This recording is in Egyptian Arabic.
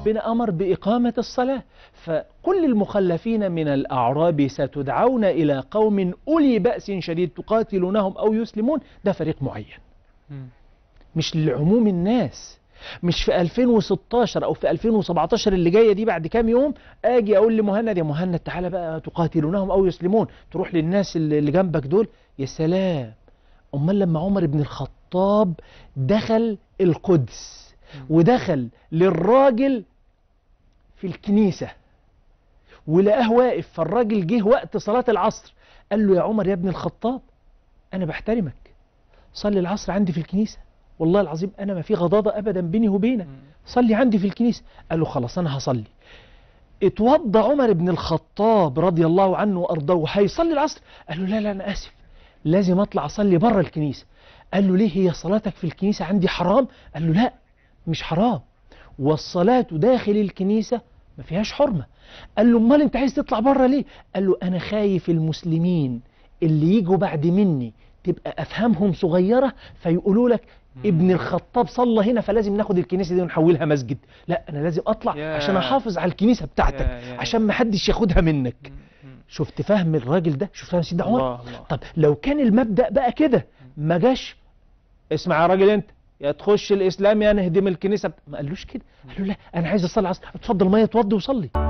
ربنا أمر بإقامة الصلاة فكل المخلفين من الأعراب ستدعون إلى قوم أولي بأس شديد تقاتلونهم أو يسلمون ده فريق معين مم. مش لعموم الناس مش في 2016 او في 2017 اللي جايه دي بعد كام يوم اجي اقول لمهند يا مهند تعالى بقى تقاتلونهم او يسلمون تروح للناس اللي اللي جنبك دول يا سلام امال لما عمر بن الخطاب دخل القدس ودخل للراجل في الكنيسه ولقاه واقف فالراجل جه وقت صلاه العصر قال له يا عمر يا ابن الخطاب انا بحترمك صلي العصر عندي في الكنيسه والله العظيم انا ما في غضاضه ابدا بيني وبينك مم. صلي عندي في الكنيسه قال له خلاص انا هصلي اتوضى عمر بن الخطاب رضي الله عنه وارضاه وهيصلي العصر قال له لا لا انا اسف لازم اطلع اصلي بره الكنيسه قال له ليه هي صلاتك في الكنيسه عندي حرام قال له لا مش حرام والصلاه داخل الكنيسه ما فيهاش حرمه قال له امال انت عايز تطلع بره ليه قال له انا خايف المسلمين اللي يجوا بعد مني تبقى افهامهم صغيره فيقولوا لك ابن الخطاب صلى هنا فلازم ناخد الكنيسه دي ونحولها مسجد لا انا لازم اطلع يا. عشان احافظ على الكنيسه بتاعتك يا- يا- عشان ما حدش ياخدها منك مم. مم. شفت فهم الراجل ده شفت فهم سيدنا عمر الله الله طب لو كان المبدا بقى كده ما جاش اسمع يا راجل انت يا تخش الاسلام يا نهدم الكنيسه بت... ما قالوش كده قال له لا انا عايز اصلي العصر اتفضل ميه اتوضى وصلي